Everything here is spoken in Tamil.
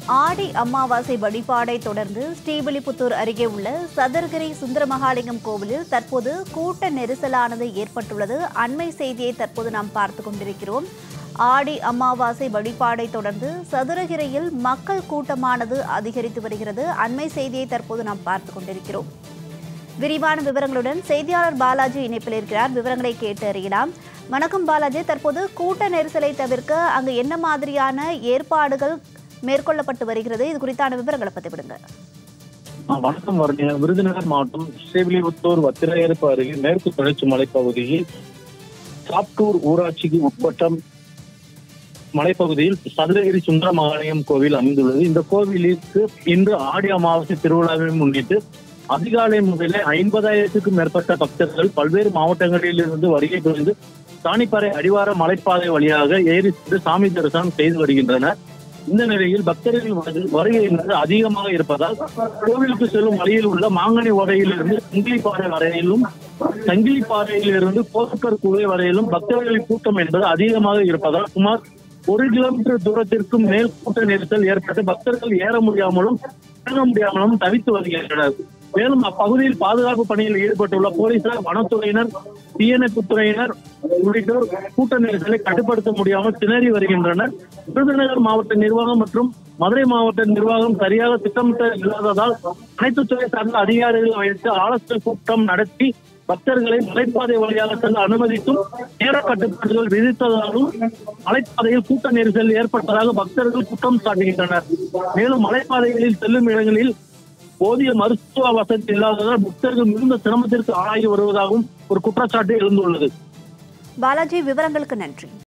ஆடி அமாவாசை வழிபாடை தொடர்ந்து ஸ்ரீவில்லிபுத்தூர் அருகே உள்ள சதுரகிரி சுந்தரமகாலிங்கம் கோவிலில் தற்போது கூட்ட நெரிசலானது ஏற்பட்டுள்ளது அண்மை செய்தியை தற்போது நாம் பார்த்து கொண்டிருக்கிறோம் ஆடி அமாவாசை வழிபாடை தொடர்ந்து சதுரகிரியில் மக்கள் கூட்டமானது அதிகரித்து வருகிறது அண்மை செய்தியை தற்போது நாம் பார்த்து கொண்டிருக்கிறோம் விரிவான விவரங்களுடன் செய்தியாளர் பாலாஜி இணைப்பில் இருக்கிறார் விவரங்களை கேட்டு அறியலாம் வணக்கம் பாலாஜி தற்போது கூட்ட நெரிசலை தவிர்க்க அங்கு என்ன மாதிரியான ஏற்பாடுகள் மேற்கொள்ளப்பட்டு வருகிறது இது குறித்தான விவரங்களை பத்தி விடுங்க ஆ, வணக்கம் வர்ணியா விருதுநகர் மாவட்டம் ஸ்ரீவில்லிபுத்தூர் வத்திரையறுப்பு அருகே மேற்கு தொடர்ச்சி மலைப்பகுதியில் சாப்டூர் ஊராட்சிக்கு உட்பட்ட மலைப்பகுதியில் சதுரகிரி சுந்தரமாலயம் கோவில் அமைந்துள்ளது இந்த கோவிலுக்கு இன்று ஆடி அமாவாசை திருவிழாவை முன்னிட்டு அதிகாலை முதலே ஐம்பதாயிரத்துக்கும் மேற்பட்ட பக்தர்கள் பல்வேறு மாவட்டங்களில் இருந்து வருகை புரிந்து தானிப்பாறை அடிவார மலைப்பாதை வழியாக ஏறி சென்று சாமி தரிசனம் செய்து வருகின்றனர் இந்த நிலையில் பக்தர்கள் வருகை- வருகை என்பது அதிகமாக இருப்பதால் கோவிலுக்கு செல்லும் வழியில் உள்ள மாங்கனி ஓடையிலிருந்து சங்கிலிப்பாறை வரையிலும் சங்கிலிப்பாறையிலிருந்து கோசக்கர் குகை வரையிலும் பக்தர்களின் கூட்டம் என்பது அதிகமாக இருப்பதால் சுமார் ஒரு கிலோமீட்டர் தூரத்திற்கும் மேல் கூட்ட நெரிசல் ஏற்பட்டு பக்தர்கள் ஏற முடியாமலும் இறங்க முடியாமலும் தவித்து வருகின்றனர் மேலும் அப்பகுதியில் பாதுகாப்பு பணியில் ஈடுபட்டுள்ள போலீசார் வனத்துறையினர் தீயணைப்பு துறையினர் உள்ளிட்டோர் கூட்ட நெரிசலை கட்டுப்படுத்த முடியாமல் திணறி வருகின்றனர் விருதுநகர் மாவட்ட நிர்வாகம் மற்றும் மதுரை மாவட்ட நிர்வாகம் சரியாக திட்டமிட்ட இல்லாததால் அனைத்து துறை சார்ந்த அதிகாரிகள் வைத்து ஆலோசனை கூட்டம் நடத்தி பக்தர்களை மலைப்பாதை வழியாக செல்ல அனுமதித்தும் நேர கட்டுப்பாடுகள் விதித்ததாலும் மலைப்பாதையில் கூட்ட நெரிசல் ஏற்பட்டதாக பக்தர்கள் குற்றம் சாட்டுகின்றனர் மேலும் மலைப்பாதைகளில் செல்லும் இடங்களில் போதிய மருத்துவ வசதி இல்லாததால் பக்தர்கள் மிகுந்த சிரமத்திற்கு ஆளாகி வருவதாகவும் ஒரு குற்றச்சாட்டு எழுந்துள்ளது பாலாஜி விவரங்களுக்கு நன்றி